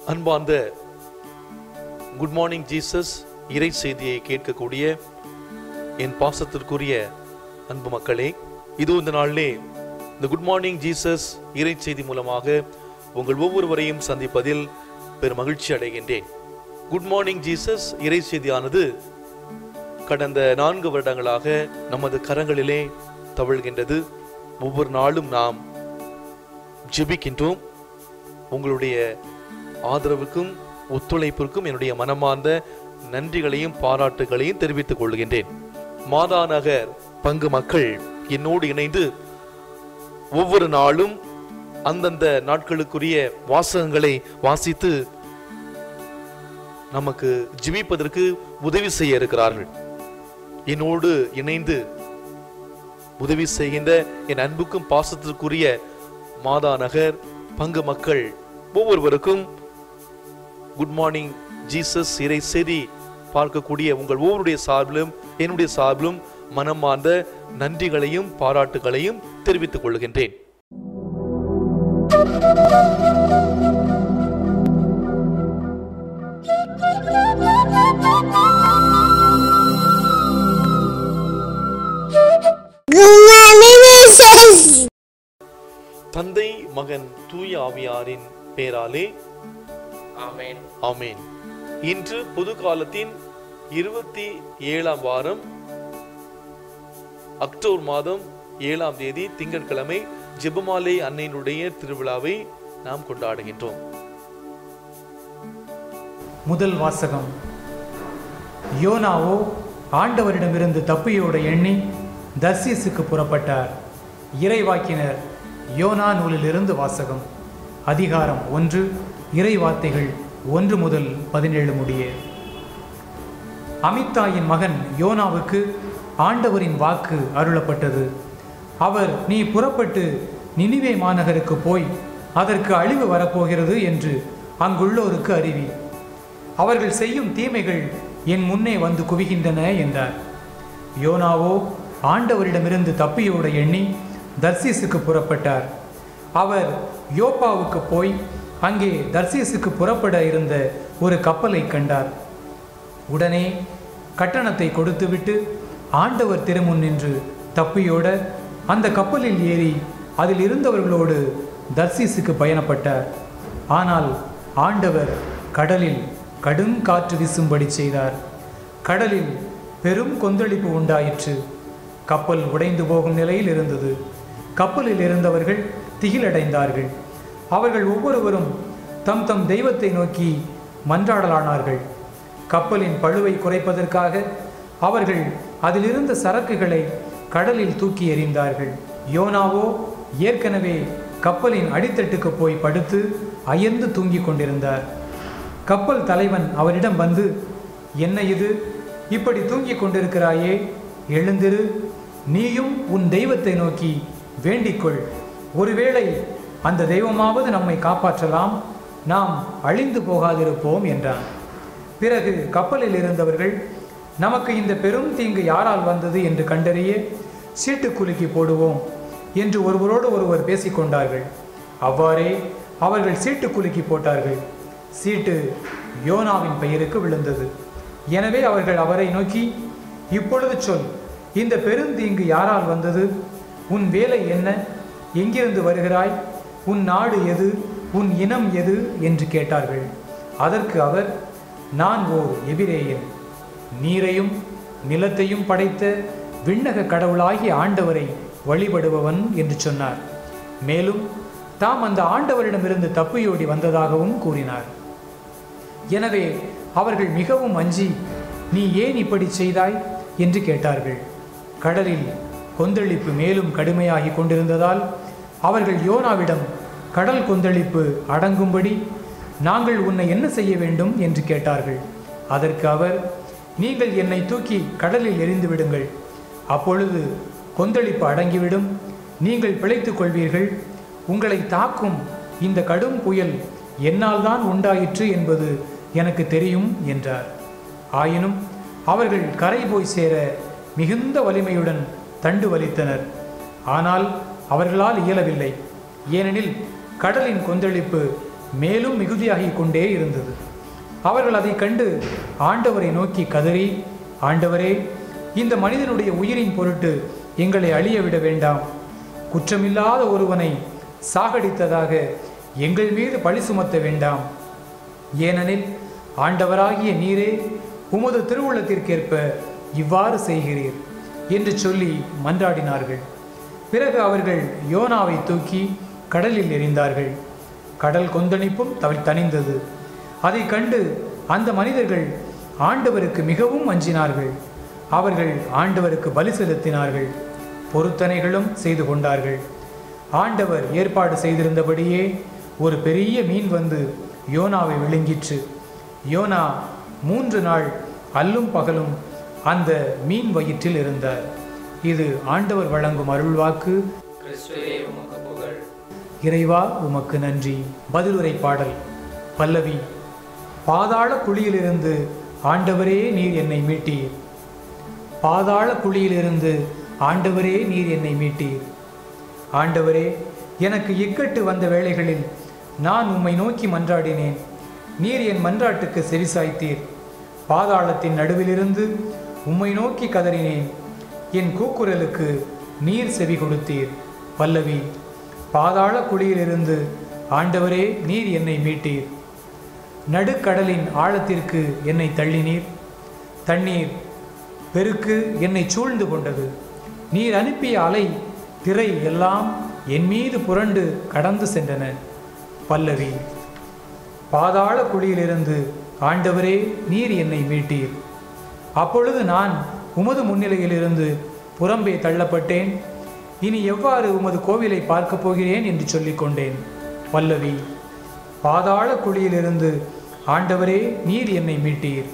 அன்பார்ந்த good morning Jesus இறை செய்தியை கேட்கக்கூடிய என் பாசத்திற்குரிய அன்பு மக்களே இது இந்த நாளிலே இந்த குட் மார்னிங் ஜீசஸ் இறை செய்தி மூலமாக உங்கள் ஒவ்வொருவரையும் சந்திப்பதில் பெரும் மகிழ்ச்சி அடைகின்றேன் குட் மார்னிங் ஜீசஸ் இறை செய்தியானது கடந்த நான்கு வருடங்களாக நமது கரங்களிலே தவழ்கின்றது ஒவ்வொரு நாளும் நாம் ஜெபிக்கின்றோம் உங்களுடைய ஆதரவுக்கும் ஒத்துழைப்பிற்கும் என்னுடைய மனமார்ந்த நன்றிகளையும் பாராட்டுகளையும் தெரிவித்துக் கொள்கின்றேன் மாதா நகர் பங்கு மக்கள் என்னோடு இணைந்து ஒவ்வொரு நாளும் அந்தந்த நாட்களுக்குரிய வாசகங்களை வாசித்து நமக்கு ஜெபிப்பதற்கு உதவி செய்ய இருக்கிறார்கள் என்னோடு இணைந்து உதவி செய்கின்ற என் அன்புக்கும் பாசத்திற்குரிய மாதா நகர் பங்கு மக்கள் ஒவ்வொருவருக்கும் குட் மார்னிங் ஜீசஸ் இறை செய்தி பார்க்கக்கூடிய உங்கள் ஒவ்வொருடைய சார்பிலும் என்னுடைய சார்பிலும் மனமார்ந்த நன்றிகளையும் பாராட்டுகளையும் தெரிவித்துக் கொள்கின்றேன் Good morning, Jesus. தந்தை மகன் தூய ஆவியாரின் பேராலே ஆமென் ஆமேன் இன்று பொது காலத்தின் இருபத்தி ஏழாம் வாரம் அக்டோபர் மாதம் ஏழாம் தேதி திங்கட்கிழமை ஜெபமாலை அன்னையினுடைய திருவிழாவை நாம் கொண்டாடுகின்றோம் முதல் வாசகம் யோனாவோ ஆண்டவரிடமிருந்து தப்பியோட எண்ணி தர்சீசுக்கு புறப்பட்டார் இறைவாக்கினர் யோனா நூலிலிருந்து வாசகம் அதிகாரம் ஒன்று இறை வார்த்தைகள் ஒன்று முதல் பதினேழு முடிய அமித்தாயின் மகன் யோனாவுக்கு ஆண்டவரின் வாக்கு அருளப்பட்டது அவர் நீ புறப்பட்டு நினிவே மாநகருக்கு போய் அதற்கு அழிவு வரப்போகிறது என்று அங்குள்ளோருக்கு அறிவி அவர்கள் செய்யும் தீமைகள் என் முன்னே வந்து குவிகின்றன என்றார் யோனாவோ ஆண்டவரிடமிருந்து தப்பியோட எண்ணி தர்சீசுக்கு புறப்பட்டார் அவர் யோப்பாவுக்கு போய் அங்கே தர்சீசுக்கு புறப்பட இருந்த ஒரு கப்பலை கண்டார் உடனே கட்டணத்தை கொடுத்துவிட்டு ஆண்டவர் திருமுன் நின்று தப்பியோட அந்த கப்பலில் ஏறி அதில் இருந்தவர்களோடு தர்சீசுக்கு பயணப்பட்டார் ஆனால் ஆண்டவர் கடலில் கடும் காற்று வீசும்படி செய்தார் கடலில் பெரும் கொந்தளிப்பு உண்டாயிற்று கப்பல் உடைந்து போகும் நிலையில் இருந்தது கப்பலில் இருந்தவர்கள் திகிலடைந்தார்கள் அவர்கள் ஒவ்வொருவரும் தம் தம் தெய்வத்தை நோக்கி மன்றாடலானார்கள் கப்பலின் பழுவை குறைப்பதற்காக அவர்கள் அதிலிருந்த சரக்குகளை கடலில் தூக்கி எறிந்தார்கள் யோனாவோ ஏற்கனவே கப்பலின் அடித்தட்டுக்கு போய் படுத்து அயர்ந்து தூங்கிக் கொண்டிருந்தார் கப்பல் தலைவன் அவரிடம் வந்து என்ன இது இப்படி தூங்கிக் கொண்டிருக்கிறாயே எழுந்திரு நீயும் உன் தெய்வத்தை நோக்கி வேண்டிக்கொள் ஒருவேளை அந்த தெய்வமாவது நம்மை காப்பாற்றலாம் நாம் அழிந்து போகாதிருப்போம் என்றான் பிறகு கப்பலில் இருந்தவர்கள் நமக்கு இந்த பெரும் தீங்கு யாரால் வந்தது என்று கண்டறிய சீட்டு குலுக்கி போடுவோம் என்று ஒருவரோடு ஒருவர் பேசிக்கொண்டார்கள் அவ்வாறே அவர்கள் சீட்டு குலுக்கி போட்டார்கள் சீட்டு யோனாவின் பெயருக்கு விழுந்தது எனவே அவர்கள் அவரை நோக்கி இப்பொழுது சொல் இந்த பெருந்தீங்கு யாரால் வந்தது உன் வேலை என்ன எங்கிருந்து வருகிறாய் உன் நாடு எது உன் இனம் எது என்று கேட்டார்கள் அதற்கு அவர் நான் ஓர் எபிரேயன் நீரையும் நிலத்தையும் படைத்த விண்ணக கடவுளாகிய ஆண்டவரை வழிபடுபவன் என்று சொன்னார் மேலும் தாம் அந்த ஆண்டவரிடமிருந்து தப்பியோடி வந்ததாகவும் கூறினார் எனவே அவர்கள் மிகவும் அஞ்சி நீ ஏன் இப்படி செய்தாய் என்று கேட்டார்கள் கடலில் கொந்தளிப்பு மேலும் கடுமையாகி கொண்டிருந்ததால் அவர்கள் யோனாவிடம் கடல் கொந்தளிப்பு அடங்கும்படி நாங்கள் உன்னை என்ன செய்ய வேண்டும் என்று கேட்டார்கள் அதற்கு அவர் நீங்கள் என்னை தூக்கி கடலில் எறிந்து விடுங்கள் அப்பொழுது கொந்தளிப்பு அடங்கிவிடும் நீங்கள் பிழைத்துக் கொள்வீர்கள் உங்களை தாக்கும் இந்த கடும் புயல் என்னால் தான் உண்டாயிற்று என்பது எனக்கு தெரியும் என்றார் ஆயினும் அவர்கள் கரை போய் சேர மிகுந்த வலிமையுடன் தண்டு வலித்தனர் ஆனால் அவர்களால் இயலவில்லை ஏனெனில் கடலின் கொந்தளிப்பு மேலும் மிகுதியாகிக் கொண்டே இருந்தது அவர்கள் அதை கண்டு ஆண்டவரை நோக்கி கதறி ஆண்டவரே இந்த மனிதனுடைய உயிரின் பொருட்டு எங்களை அழிய விட வேண்டாம் குற்றமில்லாத ஒருவனை சாகடித்ததாக எங்கள் மீது பழி சுமத்த வேண்டாம் ஏனெனில் ஆண்டவராகிய நீரே உமது திருவுள்ளத்திற்கேற்ப இவ்வாறு செய்கிறீர் என்று சொல்லி மன்றாடினார்கள் பிறகு அவர்கள் யோனாவை தூக்கி கடலில் எறிந்தார்கள் கடல் கொந்தளிப்பும் தவி தணிந்தது அதை கண்டு அந்த மனிதர்கள் ஆண்டவருக்கு மிகவும் அஞ்சினார்கள் அவர்கள் ஆண்டவருக்கு பலி செலுத்தினார்கள் பொருத்தனைகளும் செய்து கொண்டார்கள் ஆண்டவர் ஏற்பாடு செய்திருந்தபடியே ஒரு பெரிய மீன் வந்து யோனாவை விழுங்கிற்று யோனா மூன்று நாள் அல்லும் பகலும் அந்த மீன் வயிற்றில் இருந்தார் இது ஆண்டவர் வழங்கும் அருள்வாக்கு கிறிஸ்துவே உமக்கு புகழ் இறைவா உமக்கு நன்றி பதிலுரை பாடல் பல்லவி பாதாள குழியிலிருந்து ஆண்டவரே நீர் என்னை மீட்டீர் பாதாள குழியிலிருந்து ஆண்டவரே நீர் என்னை மீட்டீர் ஆண்டவரே எனக்கு இக்கட்டு வந்த வேளைகளில் நான் உம்மை நோக்கி மன்றாடினேன் நீர் என் மன்றாட்டுக்கு செவிசாய்த்தீர் பாதாளத்தின் நடுவிலிருந்து உம்மை நோக்கி கதறினேன் என் கூக்குரலுக்கு நீர் செவி கொடுத்தீர் பல்லவி பாதாள குழியிலிருந்து ஆண்டவரே நீர் என்னை மீட்டீர் நடுக்கடலின் ஆழத்திற்கு என்னை தள்ளினீர் தண்ணீர் பெருக்கு என்னை சூழ்ந்து கொண்டது நீர் அனுப்பிய அலை திரை எல்லாம் என் மீது புரண்டு கடந்து சென்றன பல்லவி பாதாள குழியிலிருந்து ஆண்டவரே நீர் என்னை மீட்டீர் அப்பொழுது நான் உமது முன்னிலையிலிருந்து புறம்பே தள்ளப்பட்டேன் இனி எவ்வாறு உமது கோவிலை பார்க்கப் போகிறேன் என்று சொல்லிக் கொண்டேன் பல்லவி பாதாள குழியிலிருந்து ஆண்டவரே நீர் என்னை மீட்டீர்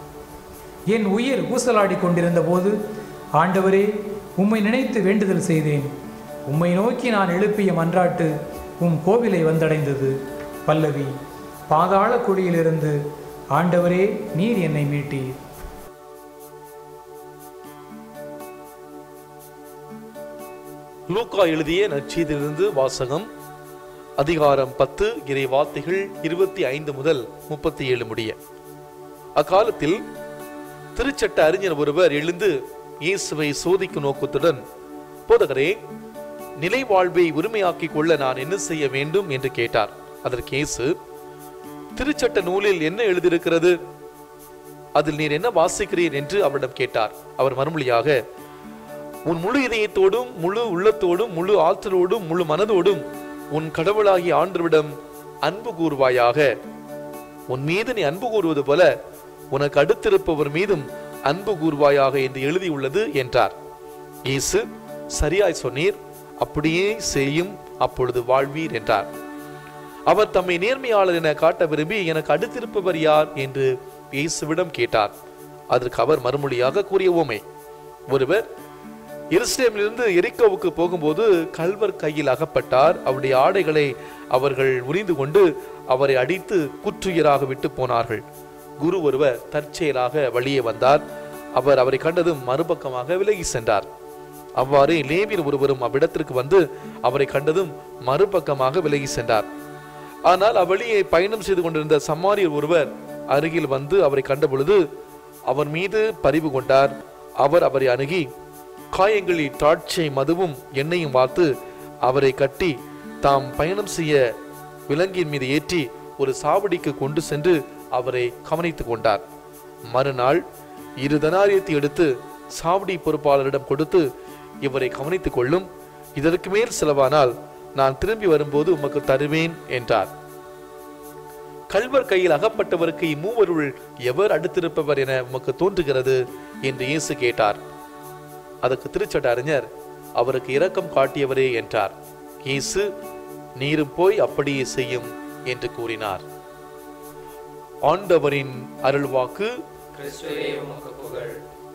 என் உயிர் ஊசலாடி கொண்டிருந்த போது ஆண்டவரே உம்மை நினைத்து வேண்டுதல் செய்தேன் உம்மை நோக்கி நான் எழுப்பிய மன்றாட்டு உம் கோவிலை வந்தடைந்தது பல்லவி பாதாள குழியிலிருந்து ஆண்டவரே நீர் என்னை மீட்டீர் லூக்கா எழுதிய நற்செய்தியிலிருந்து வாசகம் அதிகாரம் பத்து இறை வார்த்தைகள் இருபத்தி ஐந்து முதல் முப்பத்தி ஏழு முடிய அக்காலத்தில் திருச்சட்ட அறிஞர் ஒருவர் எழுந்து இயேசுவை சோதிக்கும் நோக்கத்துடன் போதகரே நிலை வாழ்வை உரிமையாக்கிக் கொள்ள நான் என்ன செய்ய வேண்டும் என்று கேட்டார் அதற்கு இயேசு திருச்சட்ட நூலில் என்ன எழுதியிருக்கிறது அதில் நீர் என்ன வாசிக்கிறீர் என்று அவரிடம் கேட்டார் அவர் மறுமொழியாக உன் முழு இதயத்தோடும் முழு உள்ளத்தோடும் முழு ஆற்றலோடும் முழு மனதோடும் உன் கடவுளாகிய ஆண்டவரிடம் அன்பு கூறுவாயாக உன் மீது நீ அன்பு கூறுவது போல உனக்கு அடுத்திருப்பவர் மீதும் அன்பு கூறுவாயாக என்று எழுதியுள்ளது என்றார் இயேசு சரியாய் சொன்னீர் அப்படியே செய்யும் அப்பொழுது வாழ்வீர் என்றார் அவர் தம்மை நேர்மையாளர் என காட்ட விரும்பி எனக்கு அடுத்திருப்பவர் யார் என்று இயேசுவிடம் கேட்டார் அதற்கு அவர் மறுமொழியாக கூறிய உவமை ஒருவர் எருசலேமிலிருந்து எரிக்கோவுக்கு போகும்போது கல்வர் கையில் அகப்பட்டார் அவருடைய ஆடைகளை அவர்கள் உரிந்து கொண்டு அவரை அடித்து குற்றுயிராக விட்டு போனார்கள் குரு ஒருவர் தற்செயலாக வழியே வந்தார் அவர் அவரை கண்டதும் மறுபக்கமாக விலகி சென்றார் அவ்வாறு லேவியர் ஒருவரும் அவ்விடத்திற்கு வந்து அவரை கண்டதும் மறுபக்கமாக விலகி சென்றார் ஆனால் அவ்வழியை பயணம் செய்து கொண்டிருந்த சம்மாரியர் ஒருவர் அருகில் வந்து அவரை கண்டபொழுது அவர் மீது பரிவு கொண்டார் அவர் அவரை அணுகி காயங்களில் திராட்சை மதுவும் எண்ணெயும் வார்த்து அவரை கட்டி தாம் பயணம் செய்ய விலங்கின் மீது ஏற்றி ஒரு சாவடிக்கு கொண்டு சென்று அவரை கவனித்துக் கொண்டார் மறுநாள் இரு தனாரியத்தை எடுத்து சாவடி பொறுப்பாளரிடம் கொடுத்து இவரை கவனித்துக் கொள்ளும் இதற்கு மேல் செலவானால் நான் திரும்பி வரும்போது உமக்கு தருவேன் என்றார் கல்வர் கையில் அகப்பட்டவருக்கு இம்மூவருள் எவர் அடுத்திருப்பவர் என உமக்கு தோன்றுகிறது என்று இயேசு கேட்டார் அதற்கு திருச்சட்ட அறிஞர் அவருக்கு இரக்கம் காட்டியவரே என்றார் இயேசு நீரும் போய் அப்படியே செய்யும் என்று கூறினார் ஆண்டவரின் அருள்வாக்கு கிறிஸ்துவே உமக்கு புகழ்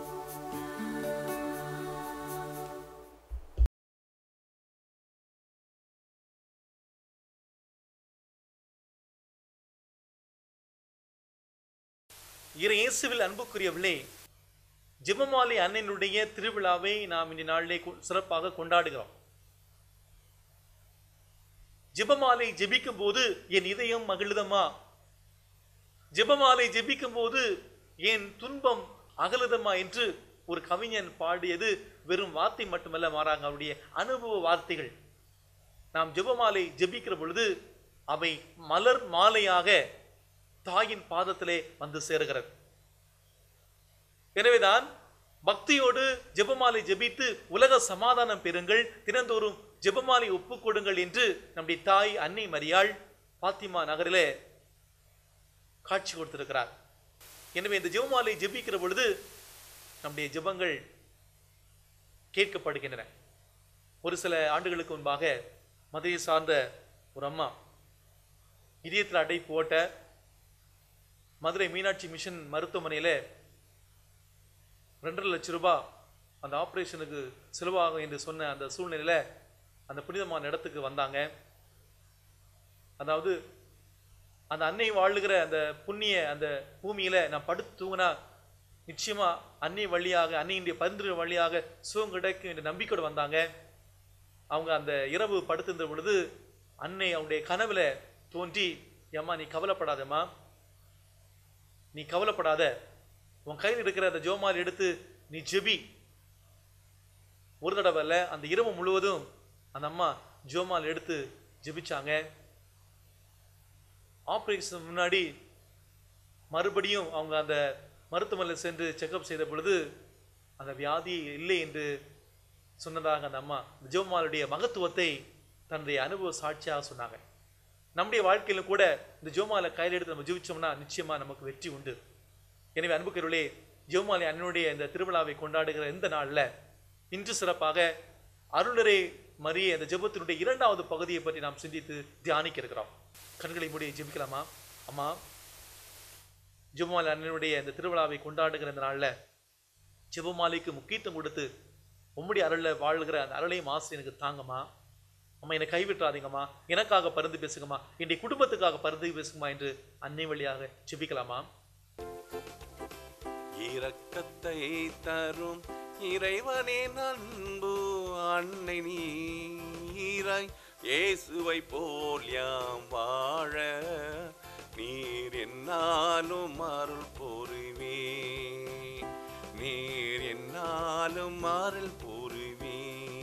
இரு இயேசுவில் அன்புக்குரியவர்களே ஜெபமாலை அன்னையினுடைய திருவிழாவை நாம் இந்த நாளிலே கொ- சிறப்பாக கொண்டாடுகிறோம் ஜெபமாலை ஜெபிக்கும் போது என் இதயம் மகிழுதமா ஜெபமாலை ஜெபிக்கும் போது என் துன்பம் அகலுதமா என்று ஒரு கவிஞன் பாடியது வெறும் வார்த்தை மட்டுமல்ல மாறாங்க அவருடைய அனுபவ வார்த்தைகள் நாம் ஜெபமாலை ஜெபிக்கிற பொழுது அவை மலர் மாலையாக தாயின் பாதத்திலே வந்து சேருகிறது எனவேதான் பக்தியோடு ஜெபமாலை ஜெபித்து உலக சமாதானம் பெறுங்கள் தினந்தோறும் ஜெபமாலை ஒப்புக் கொடுங்கள் என்று நம்முடைய தாய் அன்னை மரியாள் பாத்திமா நகரிலே காட்சி கொடுத்திருக்கிறார் எனவே இந்த ஜெபமாலை ஜெபிக்கிற பொழுது நம்முடைய ஜெபங்கள் கேட்கப்படுகின்றன ஒரு சில ஆண்டுகளுக்கு முன்பாக மதுரை சார்ந்த ஒரு அம்மா இதயத்தில் அடை போட்ட மதுரை மீனாட்சி மிஷன் மருத்துவமனையில் ரெண்டரை லட்சம் ரூபாய் அந்த ஆப்ரேஷனுக்கு செலவாகும் என்று சொன்ன அந்த சூழ்நிலையில் அந்த புனிதமான இடத்துக்கு வந்தாங்க அதாவது அந்த அன்னை வாழுகிற அந்த புண்ணிய அந்த பூமியில நான் படுத்து தூங்கினா நிச்சயமா அன்னை வழியாக அன்னையினுடைய பரிந்துரை வழியாக சுகம் கிடைக்கும் என்ற நம்பிக்கையோடு வந்தாங்க அவங்க அந்த இரவு படுத்திருந்த பொழுது அன்னை அவங்களுடைய கனவுல தோன்றி ஏம்மா நீ கவலைப்படாதம்மா நீ கவலைப்படாத உன் கையில் இருக்கிற அந்த ஜோமால் எடுத்து நீ ஜெபி ஒரு தடவை இல்ல அந்த இரவு முழுவதும் அந்த அம்மா ஜோமால் எடுத்து ஜெபிச்சாங்க ஆப்ரேஷன் முன்னாடி மறுபடியும் அவங்க அந்த மருத்துவமனையில் சென்று செக்கப் செய்த பொழுது அந்த வியாதி இல்லை என்று சொன்னதாக அந்த அம்மா இந்த ஜோமாலுடைய மகத்துவத்தை தன்னுடைய அனுபவ சாட்சியாக சொன்னாங்க நம்முடைய வாழ்க்கையிலும் கூட இந்த ஜோமாலை கையில் எடுத்து நம்ம ஜீவிச்சோம்னா நிச்சயமா நமக்கு வெற்றி உண்டு எனவே அன்புக்கருளே ஜெவமாலை அண்ணனுடைய இந்த திருவிழாவை கொண்டாடுகிற இந்த நாள்ல இன்று சிறப்பாக அருளரை மரிய இந்த ஜெபத்தினுடைய இரண்டாவது பகுதியை பற்றி நாம் சிந்தித்து தியானிக்க இருக்கிறோம் கண்களை மூடி ஜெபிக்கலாமா அம்மா ஜெபமாலை அண்ணனுடைய இந்த திருவிழாவை கொண்டாடுகிற இந்த நாள்ல ஜெபமாலைக்கு முக்கியத்துவம் கொடுத்து உம்முடைய அருள்ல வாழ்கிற அந்த அருளையும் ஆசை எனக்கு தாங்கம்மா அம்மா என்னை கைவிட்டுறாதீங்கம்மா எனக்காக பருந்து பேசுங்கம்மா என்னுடைய குடும்பத்துக்காக பருந்து பேசுங்கம்மா என்று அன்னை வழியாக ஜெபிக்கலாமா இரக்கத்தை தரும் இறைவனே நண்பு அன்னை நீராய் இயேசுவை போல் யாம் வாழ நீர் என்னாலும் அருள் பொறுவே நீர் என்னாலும் அருள் பொறுவே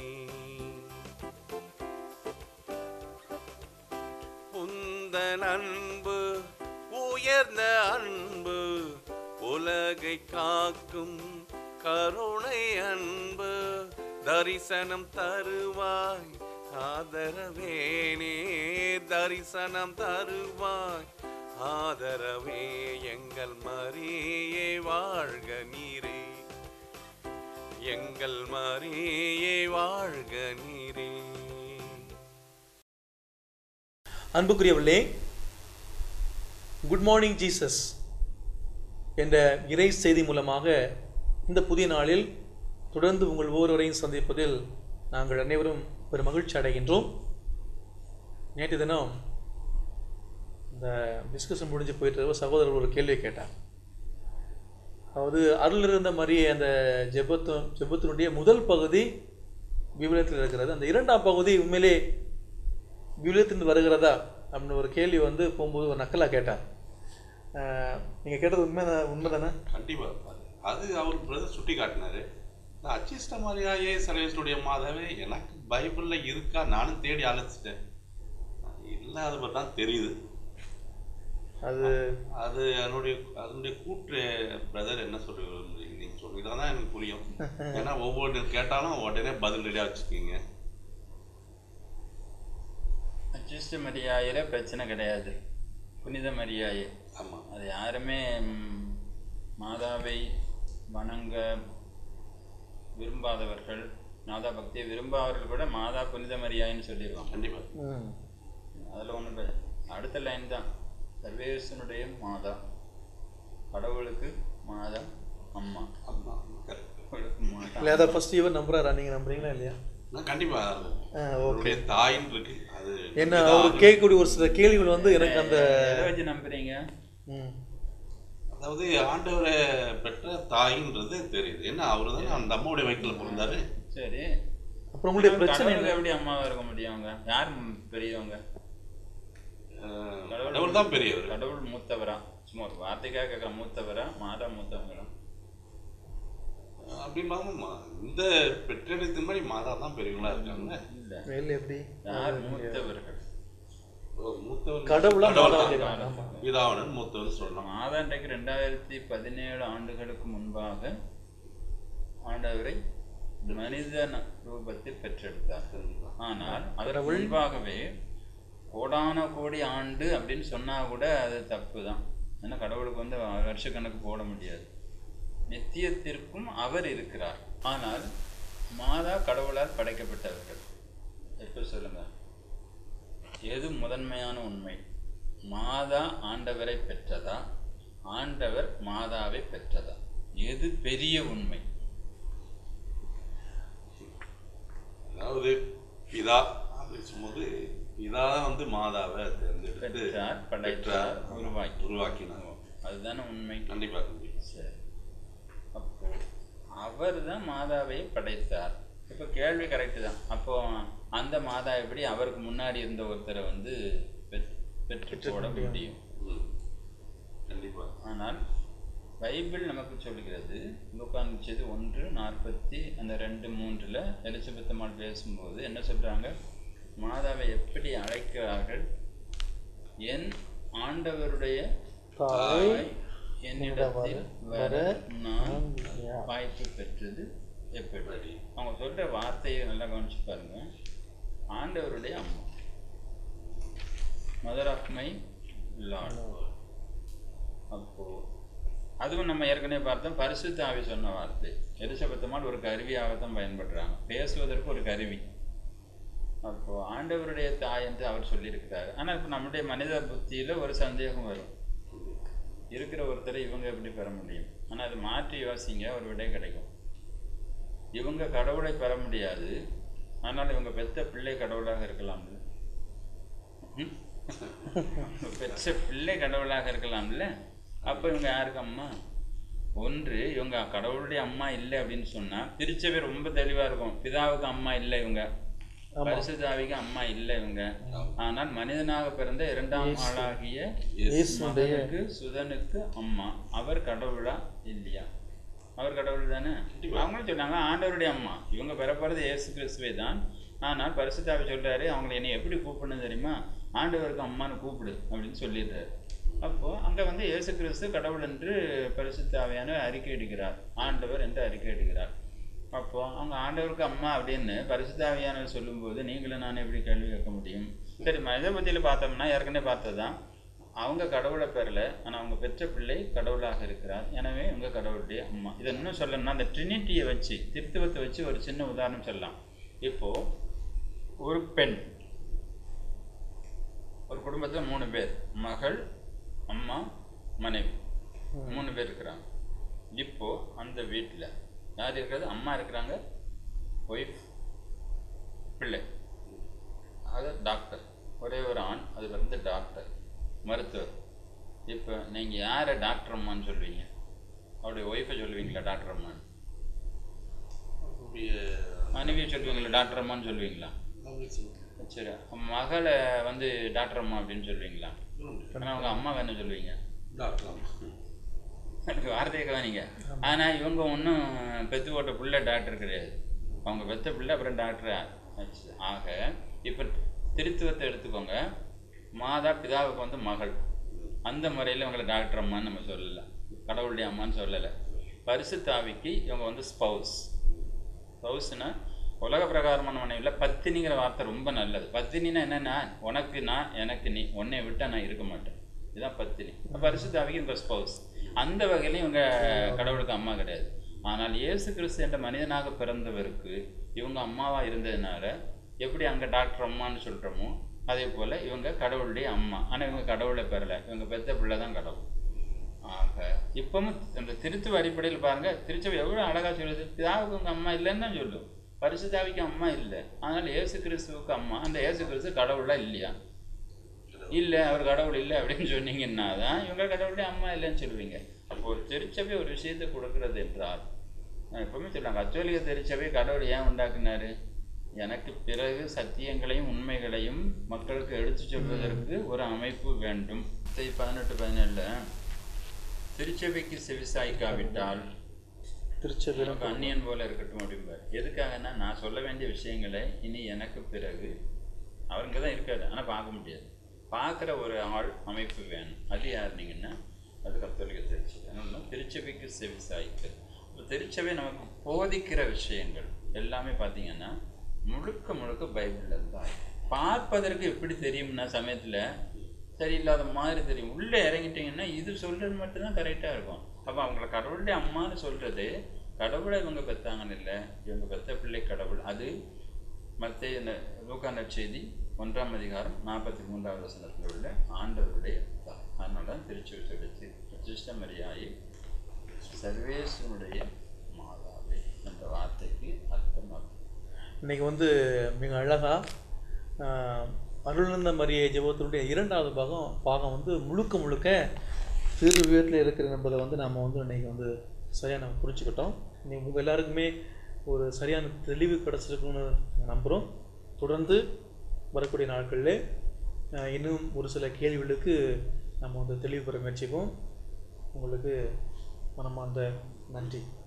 உந்தன் அன்பு உயர்ந்த அன்பு உலகை காக்கும் கருணை அன்பு தரிசனம் தருவாய் ஆதரவேனே தரிசனம் தருவாய் ஆதரவே எங்கள் மரியே வாழ்க நீரே எங்கள் மரியே வாழ்க நீரே அன்புக்குரியவர்களே குட் மார்னிங் ஜீசஸ் என்ற இறை செய்தி மூலமாக இந்த புதிய நாளில் தொடர்ந்து உங்கள் ஒவ்வொருவரையும் சந்திப்பதில் நாங்கள் அனைவரும் ஒரு மகிழ்ச்சி அடைகின்றோம் நேற்று தினம் இந்த டிஸ்கஷன் முடிஞ்சு போயிட்டு இருக்க சகோதரர் ஒரு கேள்வி கேட்டார் அதாவது அருள் இருந்த மாதிரியே அந்த ஜெபத்து ஜெபத்தினுடைய முதல் பகுதி விவிலியத்தில் இருக்கிறது அந்த இரண்டாம் பகுதி உண்மையிலே விவிலியத்திலிருந்து வருகிறதா அப்படின்னு ஒரு கேள்வி வந்து போகும்போது ஒரு நக்கலாக கேட்டார் நீங்கள் கேட்டது உண்மை உண்மை தானே கண்டிப்பா அது- அது அவர் பிரதர் சுட்டி காட்டினாரு இந்த அச்சிஷ்ட மரியாயே சர்வேசனுடைய மாதாவே எனக்கு பைபிள்ல இருக்கா நானும் தேடி அழைச்சிட்டேன் இல்லாத தான் தெரியுது அது அது அதனுடைய அதனுடைய கூற்று பிரதர் என்ன சொல்றீங்க நீங்க சொல்றீங்க தான் எனக்கு புரியும் ஏன்னா ஒவ்வொரு கேட்டாலும் உடனே பதில் ரெடியா வச்சுக்கீங்க அச்சிஷ்ட மரியாயில பிரச்சனை கிடையாது புனித மரியாயே ஆமா அது யாருமே ம், மாதாவை வணங்க விரும்பாதவர்கள் மாதா பக்தியை விரும்பாதவர்கள் கூட மாதா புனித மரியாயின்னு சொல்லிடுவாங்க கண்டிப்பா ம், அதில் ஒன்றும் அடுத்த லைன் தான் சர்வேசனுடைய மாதா கடவுளுக்கு மாதா அம்மா ஆமா கரெக்ட் கடவுளுக்கு மாதா இல்லை அதை ஃபர்ஸ்ட் இவர் நம்புறாரா நீங்கள் நம்புறீங்களா இல்லையா நான் கண்டிப்பா ஆ, ஓகே அவருடைய தாயின் இருக்கு அது என்ன அவர் கேட்கக்கூடிய ஒரு சில கேள்விகள் வந்து எனக்கு அந்த எதை வச்சு நம்புறீங்க ம், அதாவது ஆண்டவரை பெற்ற தாயின்றது தெரியுது ஏன்னா அவரு தானே அந்த அம்மாவுடைய வயிற்றுல பிறந்தாரு சரி அப்புறம் உங்களுடைய பிரச்சனை கடவுளுக்கு என்ன எப்படி அம்மாவா இருக்க முடியும் அவங்க யார் பெரியவங்க அஹ், கடவுள் தான் பெரியவர் கடவுள் மூத்தவரா சும்மா ஒரு வார்த்தைக்காக கேட்குற மூத்தவரா மாதா மூத்தவங்களா அப்படின்னு ஆமாம்மா இந்த பெற்றெடுத்த மாதிரி மாதா தான் பெரியவங்களா இருக்காங்க இல்ல மேல் எப்படி யார் மூத்தவர்கள் ஓ, மூத்தவர் கடவுளா கடவுள் மாதா தான். கேட்கறாங்க. ஆமா. பிதாவனன் மூத்தவன் சொல்லலாம் மாதா இன்றைக்கு ரெண்டாயிரத்தி பதினேழு ஆண்டுகளுக்கு முன்பாக ஆண்டவரை மனித ரூபத்தில் பெற்றெடுத்தார் கண்டிப்பா. ஆனால் அதற்கு முன்பாகவே கோடான கோடி ஆண்டு அப்படின்னு சொன்னா கூட அது தப்பு தான் ஏன்னா கடவுளுக்கு வந்து வருஷக்கணக்கு போட முடியாது நித்தியத்திற்கும் அவர் இருக்கிறார் ஆனால் மாதா கடவுளால் படைக்கப்பட்டவர்கள் எப்போ சொல்லுங்க எது முதன்மையான உண்மை மாதா ஆண்டவரை பெற்றதா ஆண்டவர் மாதாவை பெற்றதா எது பெரிய உண்மை அதாவது பிதா அப்படின்னு சொல்லும்போது பிதா தான் வந்து மாதாவை தேர்ந்தெடுத்து பெற்றார் படைத்தார் பெற்றார், உருவாக்கி உருவாக்கினார் அதுதானே உண்மை கண்டிப்பா கண்டிப்பா சரி அப்போ அவர் தான் மாதாவை படைத்தார் இப்போ கேள்வி கரெக்டு தான் அப்போ அந்த மாதா எப்படி அவருக்கு முன்னாடி இருந்த ஒருத்தரை வந்து பெற்- பெற்று போட முடியும் ம். கண்டிப்பா ஆனால் பைபிள் நமக்கு சொல்கிறது லூக்கான் செய்தி ஒன்று நாற்பத்தி அந்த ரெண்டு மூன்றில் எலிசபெத் அம்மாள் பேசும்போது என்ன சொல்கிறாங்க மாதாவை எப்படி அழைக்கிறார்கள் என் ஆண்டவருடைய தாய் என்னிடத்தில் வர நான் வாய்ப்பு பெற்றது எப்படி அவங்க சொல்ற வார்த்தையை நல்லா கவனிச்சு பாருங்க ஆண்டவருடைய அம்மா மதர் ஆஃப் மை லார்ட் அப்போ அதுவும் நம்ம ஏற்கனவே பார்த்தோம் பரிசுத்த ஆவி சொன்ன வார்த்தை எலிசபெத்தமால் ஒரு கருவியாகத்தான் பயன்படுறாங்க பேசுவதற்கு ஒரு கருவி அப்போ ஆண்டவருடைய தாய் என்று அவர் சொல்லியிருக்கிறார் ஆனால் இப்போ நம்முடைய மனித புத்தியில ஒரு சந்தேகம் வரும் இருக்கிற ஒருத்தரை இவங்க எப்படி பெற முடியும் ஆனால் அது மாற்றி யோசிங்க ஒரு விடை கிடைக்கும் இவங்க கடவுளை பெற முடியாது ஆனால் இவங்க பெத்த பிள்ளை கடவுளாக இருக்கலாம்ல ம்? பெற்ற பிள்ளை கடவுளாக இருக்கலாம்ல அப்போ இவங்க யாருக்கு அம்மா ஒன்று இவங்க கடவுளுடைய அம்மா இல்லை அப்படின்னு சொன்னா திருச்சபை ரொம்ப தெளிவா இருக்கும் பிதாவுக்கு அம்மா இல்லை இவங்க பரிசுத்தாவிக்கு அம்மா இல்லை இவங்க ஆனால் மனிதனாக பிறந்த இரண்டாம் ஆளாகிய மகனுக்கு சுதனுக்கு அம்மா அவர் கடவுளா இல்லையா அவர் கடவுள் தானே அவங்களும் சொன்னாங்க ஆண்டவருடைய அம்மா இவங்க பெறப்படுறது இயேசு கிறிஸ்துவே தான் ஆனால் பரிசுத்தாவி சொல்றாரு அவங்களை என்னை எப்படி கூப்பிடணும் தெரியுமா ஆண்டவருக்கு அம்மான்னு கூப்பிடு அப்படின்னு சொல்லிடுறாரு அப்போ அங்க வந்து இயேசு கிறிஸ்து கடவுள் என்று பரிசுத்தாவியான அறிக்கை இடுகிறார் ஆண்டவர் என்று அறிக்கை இடுகிறார் அப்போ அவங்க ஆண்டவருக்கு அம்மா அப்படின்னு பரிசுத்தாவியானவர் சொல்லும்போது நீங்களும் நான் எப்படி கேள்வி கேட்க முடியும் சரி மனித புத்தியில் பார்த்தோம்னா ஏற்கனவே பார்த்ததுதான் அவங்க கடவுளை பெறல ஆனால் அவங்க பெற்ற பிள்ளை கடவுளாக இருக்கிறார் எனவே இவங்க கடவுளுடைய அம்மா இதை இன்னும் சொல்லணும்னா அந்த ட்ரினிட்டியை வச்சு திருத்துவத்தை வச்சு ஒரு சின்ன உதாரணம் சொல்லலாம் இப்போ ஒரு பெண் ஒரு குடும்பத்தில் மூணு பேர் மகள் அம்மா மனைவி மூணு பேர் இருக்கிறாங்க இப்போ அந்த வீட்டில் யார் இருக்கிறது அம்மா இருக்கிறாங்க ஒய்ஃப் பிள்ளை அது டாக்டர் ஒரே ஒரு ஆண் அது வந்து டாக்டர் மருத்துவர் இப்போ நீங்கள் யாரை டாக்டர் அம்மான்னு சொல்லுவீங்க அவருடைய ஒய்ஃபை சொல்லுவீங்களா டாக்டர் அம்மான்னு அவருடைய மனைவியை சொல்லுவீங்களா டாக்டர் அம்மான்னு சொல்லுவீங்களா அப்படி சொல்லுங்க. சரி மகளை வந்து டாக்டர் அம்மா அப்படின்னு சொல்லுவீங்களா ஆனால் அவங்க அம்மா என்ன சொல்லுவீங்க டாக்டர் அம்மா. எனக்கு வார்த்தையை கவனிங்க ஆனால் இவங்க ஒன்றும் பெத்து போட்ட பிள்ளை டாக்டர் கிடையாது அவங்க பெத்த பிள்ளை அப்புறம் டாக்டர் ஆச்சு ஆக இப்போ திருத்துவத்தை எடுத்துக்கோங்க மாதா பிதாவுக்கு வந்து மகள் அந்த முறையில் இவங்களை டாக்டர் அம்மான்னு நம்ம சொல்லலை கடவுளுடைய அம்மான்னு சொல்லலை பரிசுத்தாவிக்கு இவங்க வந்து ஸ்பௌஸ் ஸ்பௌஸ்னா உலக பிரகாரமான மனைவியில் பத்தினிங்கிற வார்த்தை ரொம்ப நல்லது பத்தினின்னா என்னன்னா உனக்கு நான் எனக்கு நீ உன்னை விட்டா நான் இருக்க மாட்டேன் இதுதான் பத்தினி பரிசுத்தாவிக்கு இந்த ஸ்பௌஸ் அந்த வகையிலும் இவங்க கடவுளுக்கு அம்மா கிடையாது ஆனால் இயேசு கிறிஸ்து என்ற மனிதனாக பிறந்தவருக்கு இவங்க அம்மாவா இருந்ததுனால எப்படி அங்கே டாக்டர் அம்மான்னு சொல்கிறோமோ அதே போல் இவங்க கடவுளுடைய அம்மா ஆனால் இவங்க கடவுளை பெறலை இவங்க பெத்த பிள்ளை தான் கடவுள் ஆக இப்பவும் அந்த திருத்துவ அடிப்படையில் பாருங்க திருச்சபை எவ்வளோ அழகா சொல்லுது பிதாவுக்கு உங்க அம்மா இல்லைன்னு தான் சொல்லும் பரிசுத்தாவிக்கு அம்மா இல்லை ஆனால் இயேசு கிறிஸ்துவுக்கு அம்மா அந்த இயேசு கிறிஸ்து கடவுளா இல்லையா இல்லை அவர் கடவுள் இல்லை அப்படின்னு சொன்னீங்கன்னா தான் இவங்க கடவுளுடைய அம்மா இல்லைன்னு சொல்லுவீங்க அப்போ ஒரு திருச்சபை ஒரு விஷயத்தை கொடுக்கிறது என்றால் நான் எப்பவுமே சொல்லுவாங்க கத்தோலிக்க திருச்சபை கடவுள் ஏன் உண்டாக்குனாரு எனக்கு பிறகு சத்தியங்களையும் உண்மைகளையும் மக்களுக்கு எடுத்துச் சொல்வதற்கு ஒரு அமைப்பு வேண்டும் இதை பதினெட்டு பதினேழுல திருச்சபைக்கு செவிசாய்க்காவிட்டால் திருச்சபையிலும் நமக்கு அந்நியன் போல இருக்கட்டும் அப்படிம்பார் எதுக்காகன்னா நான் சொல்ல வேண்டிய விஷயங்களை இனி எனக்கு பிறகு அவருங்க தான் இருக்காரு ஆனால் பார்க்க முடியாது பார்க்குற ஒரு ஆள் அமைப்பு வேணும் அது யாருனீங்கன்னா அது கத்தோலிக்க திருச்சபை அதனால திருச்சபைக்கு செவி சாய்க்கு இப்போ திருச்சபை நமக்கு போதிக்கிற விஷயங்கள் எல்லாமே பார்த்தீங்கன்னா முழுக்க முழுக்க பைபிளில் தான் பார்ப்பதற்கு எப்படி தெரியும்னா சமயத்தில் சரியில்லாத மாதிரி தெரியும் உள்ளே இறங்கிட்டீங்கன்னா இது சொல்கிறது மட்டும்தான் கரெக்டாக இருக்கும் அப்போ அவங்கள கடவுளுடைய அம்மான்னு சொல்கிறது கடவுளை இவங்க பெற்றாங்கன்னு இல்லை இவங்க பெற்ற பிள்ளை கடவுள் அது மற்ற லூக்கான செய்தி ஒன்றாம் அதிகாரம் நாற்பத்தி மூன்றாவது வசனத்தில் உள்ள ஆண்டவருடைய தாய் அதனால தான் திருச்சி சொல்லிச்சு பிரதிஷ்ட மரியாயை சர்வேஸ்வனுடைய மாதாவே என்ற வார்த்தைக்கு அர்த்தம் அது. இன்னைக்கு வந்து மிக அழகா ஆஹ், அருள்நந்த மரியை ஜெபத்தினுடைய இரண்டாவது பாகம் பாகம் வந்து முழுக்க முழுக்க திரு விவேகத்தில் இருக்கிற என்பதை வந்து நாம் வந்து இன்னைக்கு வந்து சரியாக நம்ம புரிஞ்சுக்கிட்டோம் இன்னைக்கு உங்கள் எல்லாருக்குமே ஒரு சரியான தெளிவு கிடச்சிருக்குன்னு நம்புகிறோம் தொடர்ந்து வரக்கூடிய நாட்களில் ஆஹ், இன்னும் ஒரு சில கேள்விகளுக்கு நம்ம வந்து தெளிவு பெற முயற்சிப்போம் உங்களுக்கு மனமார்ந்த நன்றி